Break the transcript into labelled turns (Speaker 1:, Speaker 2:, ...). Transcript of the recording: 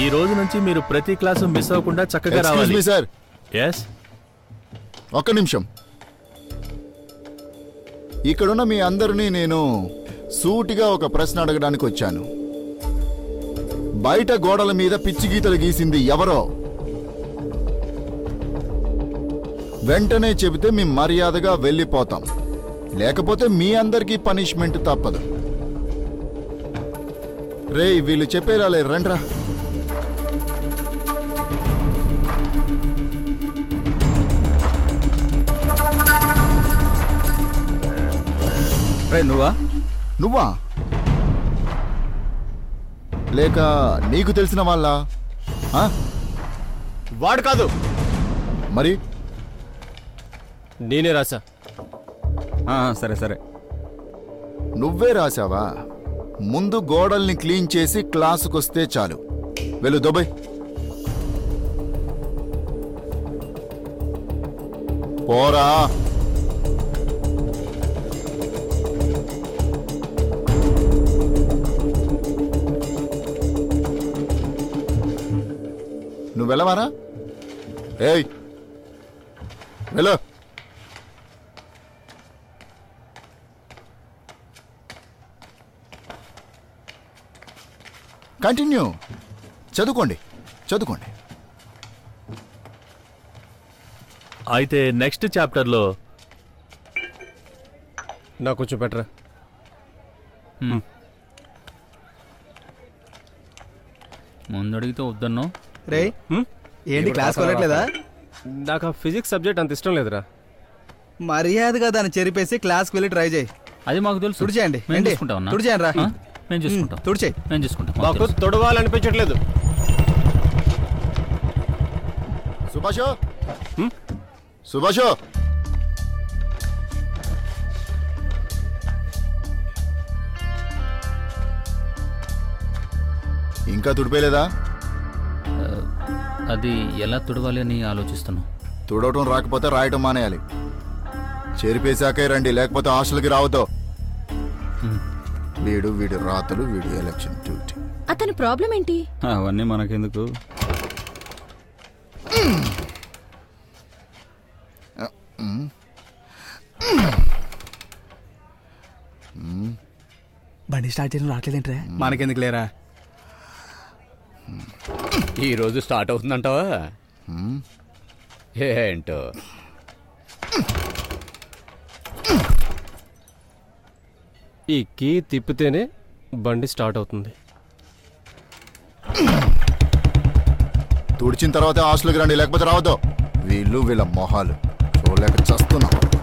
Speaker 1: ఈ రోజు నుంచి మీరు ప్రతి క్లాసు మిస్ అవ్వకుండా చక్కగా
Speaker 2: ఎక్స్క్యూజ్
Speaker 1: రావాలి
Speaker 2: మీ సార్
Speaker 1: ఎస్
Speaker 2: ఒక్క నిమిషం ఇక్కడున్న మీ అందరినీ నేను సూటిగా ఒక ప్రశ్న అడగడానికి వచ్చాను బయట గోడల మీద పిచ్చి గీతలు గీసింది ఎవరో వెంటనే చెబితే మీ మర్యాదగా వెళ్ళిపోతాం లేకపోతే మీ అందరికీ పనిష్మెంట్ తప్పదు రేయ్ వీళ్ళు చెప్పేరాలే రండ్రా
Speaker 3: రే నువ్వా
Speaker 2: నువ్వా లేక నీకు తెలిసిన వాళ్ళ
Speaker 4: వాడు కాదు
Speaker 2: మరి
Speaker 4: నేనే రాసా
Speaker 3: ఆ, సరే సరే
Speaker 2: నువ్వే రాసావా ముందు గోడల్ని క్లీన్ చేసి క్లాసుకొస్తే చాలు వెళ్ళు దుబాయ్ పోరా నువ్వు వెళ్ళవారా ఏయ్ వెళ్ళు కంటిన్యూ చదువుకోండి చదువుకోండి
Speaker 1: అయితే నెక్స్ట్ చాప్టర్ లో
Speaker 4: నాకు కొంచెం బెటరా
Speaker 5: ముందు అడిగితే వద్దన్నో
Speaker 6: రే ఏంటి క్లాస్ కొనట్లేదా
Speaker 4: నాకు ఆ ఫిజిక్స్ సబ్జెక్ట్ అంత ఇష్టం లేదురా
Speaker 6: మర్యాదగా దాన్ని చెరిపేసి క్లాస్కి వెళ్ళి ట్రై చేయి
Speaker 5: అది మాకు తెలుసు
Speaker 6: తుడిచేయండి
Speaker 5: మేము
Speaker 6: ఏంటి?
Speaker 5: చూసుకుంటాం అన్న.
Speaker 6: తుడిచేయండి రా.
Speaker 5: ఆ? మేము చూసుకుంటాం
Speaker 6: తుడిచేయి
Speaker 5: మేము చూసుకుంటాం మాకు
Speaker 4: మాకు
Speaker 5: తెలుసు.
Speaker 4: తొడవాలనిపించట్లేదు
Speaker 2: సుభాషో సుభాషో ఇంకా తుడిపోయలేదా
Speaker 5: అది ఎలా తుడవాలి అని ఆలోచిస్తున్నాం
Speaker 2: తుడవటం రాకపోతే రాయటం మానేయాలి చెరిపేశాకే రండి లేకపోతే హాస్టల్కి రావద్దు వీడు వీడి రాతలు వీడి ఎలక్షన్ డ్యూటీ
Speaker 7: అతని ప్రాబ్లం ఏంటి
Speaker 3: అవన్నీ మనకెందుకు
Speaker 6: బండి స్టార్ట్ చేయడం రావట్లేదేంట్రా మనకెందుకు లేరా
Speaker 8: ఈ రోజు స్టార్ట్ అవుతుందంటావా ఏంటో
Speaker 4: ఈ కీ తిప్పితేనే బండి స్టార్ట్ అవుతుంది
Speaker 2: తుడిచిన తర్వాత హాస్టల్కి రండి లేకపోతే రావద్దు వీళ్ళు వీళ్ళ మొహాలు చూడలేక చస్తున్నాం